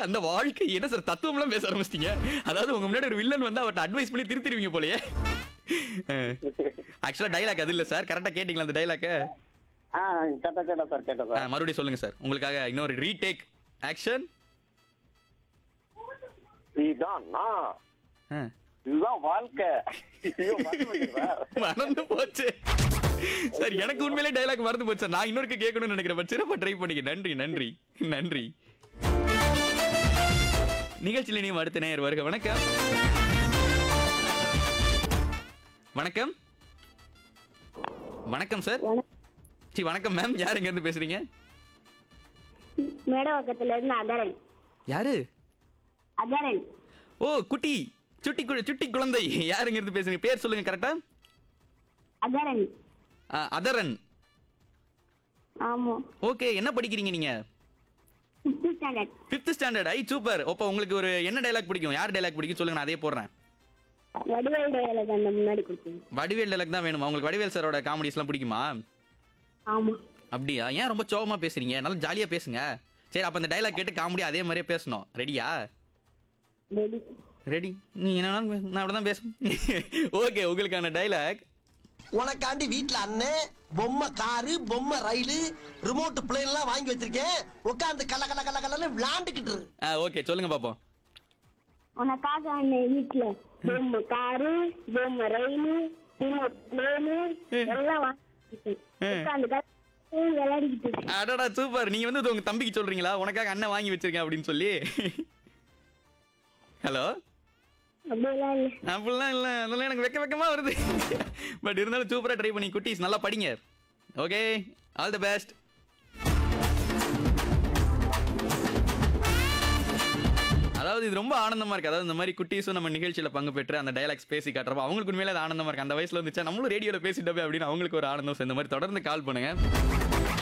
அந்த வாழ்க்கை என்ன சார் தத்துவம்லாம் பேச ஆரம்பிச்சிட்டீங்க அதாவது உங்க முன்னாடி ஒரு வில்லன் வந்து அவர்ட்ட அட்வைஸ் பண்ணி திருத்திடுவீங்க போலயே ஆக்சுவலா டைலாக் அது இல்ல சார் கரெக்டா கேட்டீங்களா அந்த டைலாக்க ஆ கேட்டா கேட்டா சார் கேட்டா சார் மறுபடியும் சொல்லுங்க சார் உங்களுக்காக இன்னொரு ரீடேக் ஆக்ஷன் இதுதான் நான் இதுதான் வாழ்க்கை ஐயோ, மறந்து போச்சுடா. மறந்து போச்சு சார் எனக்கு உண்மையிலே டைலாக் மறந்து போச்சு சார் நான் இன்னொருக்கு கேட்கணும்னு நினைக்கிறேன் பட் சிறப்பா ட்ரை பண்ணிக்க நன்றி நன்றி நன்றி நிகழ்ச்சியில் நீ அடுத்த நேயர் வருக வணக்கம் வணக்கம் வணக்கம் சார் சி வணக்கம் மேம் யார் எங்க இருந்து பேசுறீங்க மேடவாக்கத்துல இருந்து அதரன் யாரு அதரன் ஓ குட்டி சுட்டி கு- சுட்டி குழந்தை யார் எங்க இருந்து பேசுறீங்க பேர் சொல்லுங்க கரெக்டா அதரன் அதரன் ஆமா ஓகே என்ன படிக்கிறீங்க நீங்க ஃபிஃப்த் ஸ்டாண்டர்ட் ஃபிஃப்த் ஸ்டாண்டர்ட் ஐ சூப்பர் அப்போ உங்களுக்கு ஒரு என்ன டைலாக் பிடிக்கும் யார் டைலாக் பிடிக்கும் சொல்லுங்க நான் அதே போடுறேன் வடிவேல் டயலாக் அந்த முன்னாடி கொடுத்தீங்க வடிவேல் டைலாக் தான் வேணுமா உங்களுக்கு வடிவேல் சாரோட காமெடிஸ்லாம் பிடிக்குமா ஆமா அப்படியா ஏன் ரொம்ப சோகமா பேசுறீங்க நல்லா ஜாலியா பேசுங்க சரி அப்ப அந்த டைலாக் கேட்டு காமெடி அதே மாதிரியே பேசணும் ரெடியா ரெடி ரெடி நீ என்ன நான் அப்படிதான் பேசும் ஓகே உங்களுக்கான டைலாக் உனக்காண்டி வீட்ல அண்ணன் பொம்மை காரு பொம்மை ரயிலு ரிமோட் பிளேன் எல்லாம் வாங்கி வச்சிருக்கேன் உட்காந்து கல கல கல கலன்னு விளையாண்டுக்கிட்டு இரு. ஓகே சொல்லுங்க பாப்போம் உனக்காக அண்ணன் வீட்டுல பொம்மை காரு பொம்மை ரயிலு ரிமோட் பிளேனு எல்லாம் வாங்கிட்டு உட்காந்து விளையாடிக்கிட்டு இருக்கு. அடடா சூப்பர் நீங்க வந்து இது உங்க தம்பிக்கு சொல்றீங்களா உனக்காக அண்ணன் வாங்கி வச்சிருக்கேன் அப்படின்னு சொல்லி ஹலோ அப்படியெல்லாம் இல்ல அப்படிலாம் இல்லை அதெல்லாம் எனக்கு வெக்க வெக்கமா வருது பட் இருந்தாலும் சூப்பராக ட்ரை பண்ணி குட்டீஸ் நல்லா படிங்க ஓகே ஆல் தி பெஸ்ட் அதாவது இது ரொம்ப ஆனந்தமா இருக்கு அதாவது இந்த மாதிரி குட்டீஸும் நம்ம நிகழ்ச்சியில பங்கு பெற்று அந்த டைலாக்ஸ் பேசி காட்டுறப்ப அவங்களுக்கு உண்மையில அது ஆனந்தமா இருக்கு அந்த வயசுல வந்துச்சா நம்மளும் ரேடியோல பேசிட்டோமே அப்படின்னு அவங்களுக்கு ஒரு ஆனந்தம் So, இந்த மாதிரி தொடர்ந்து கால் பண்ணுங்க